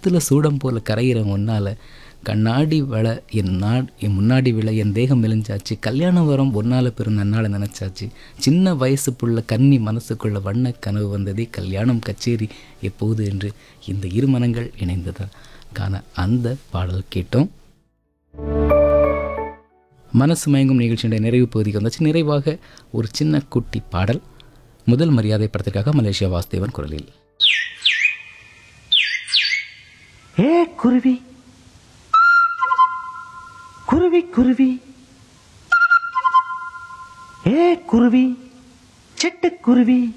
ஆற்றுல சூடம் போல கரையிற ஒன்னால் கண்ணாடி வள என் நாட் என் முன்னாடி விழ என் தேகம் மெலிஞ்சாச்சு கல்யாண வரம் ஒன்னால் பெரும் நன்னால நினச்சாச்சு சின்ன வயசு புள்ள கன்னி மனசுக்குள்ள வண்ண கனவு வந்ததே கல்யாணம் கச்சேரி எப்போது என்று இந்த இரு மனங்கள் இணைந்ததற்கான அந்த பாடல் கேட்டோம் மனசு மயங்கும் நிகழ்ச்சியுடைய நிறைவு பகுதிக்கு வந்தாச்சு நிறைவாக ஒரு சின்ன குட்டி பாடல் முதல் மரியாதை படத்திற்காக மலேசியா வாசுதேவன் குரலில் ஏ குருவி குருவி குருவி ஏ குருவி சிட்டுக்குருவி